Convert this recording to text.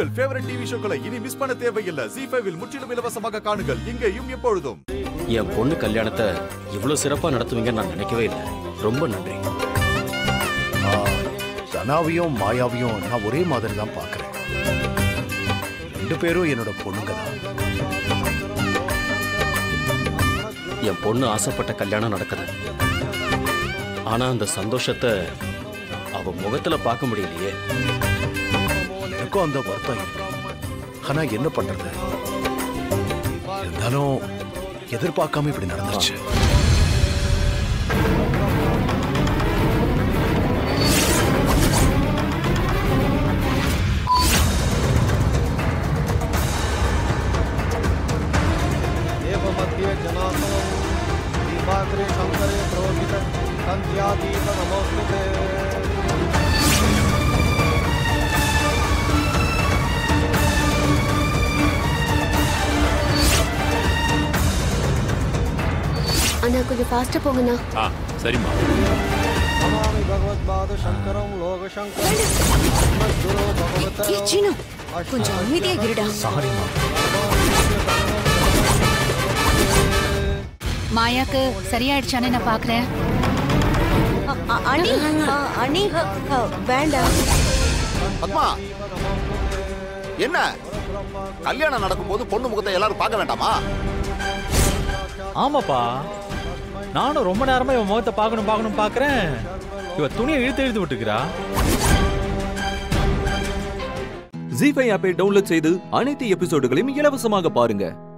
உங்கள் favourite TV ஷோக்களை இனி miss பண்ண தேவையில்லை ஜி ஃபைவில் முற்றிலும் இலவசமாக காணுங்கள் இங்கேயும் எப்பொழுதும் என் பொண்ணு கல்யாணத்தை இவ்வளவு சிறப்பா நடத்துவீங்கன்னு நான் நினைக்கவே இல்லை ரொம்ப நன்றி ஆ, தனாவையும் மாயாவையும் நான் ஒரே மாதிரி தான் பார்க்கறேன் ரெண்டு பேரும் என்னோட பொண்ணுங்க தான் என் பொண்ணு ஆசைப்பட்ட கல்யாணம் நடக்குது ஆனா அந்த சந்தோஷத்தை அவ முகத்துல பார்க்க முடியலையே எனக்கும் அந்த வருத்தம் இருக்கு ஆனா என்ன பண்றது இருந்தாலும் எதிர்பார்க்காம இப்படி நடந்துருச்சு देवमध्ये जनार्दनं दीपाग्रे शङ्करे प्रोहित सन्ध्यादीप नमोऽस्तु ते அண்ணா கொஞ்சம் ஃபாஸ்டா போங்கண்ணா ஆ சரிம்மா नमामि भगवत्पाद शङ्करं लोकशङ्करं मद्गुरो भगवतः சீனு கொஞ்சம் அமைதியா இருடா சாரிம்மா மாயாக்கு சரியாயிடுச்சானே நான் பாக்குறேன் அணி அணி வேண்டாம் பத்மா என்ன கல்யாணம் நடக்கும்போது பொண்ணு முகத்தை எல்லாரும் பார்க்க வேண்டாமா ஆமாப்பா நானும் ரொம்ப நேரமா இவன் முகத்தை பார்க்கணும் பார்க்கணும் பார்க்கறேன் இவ துணியை இழுத்து இழுத்து விட்டுக்கிறா ஜி ஃபைவ் ஆப்பை டவுன்லோட் செய்து அனைத்து எபிசோடுகளையும் இலவசமாக பாருங்க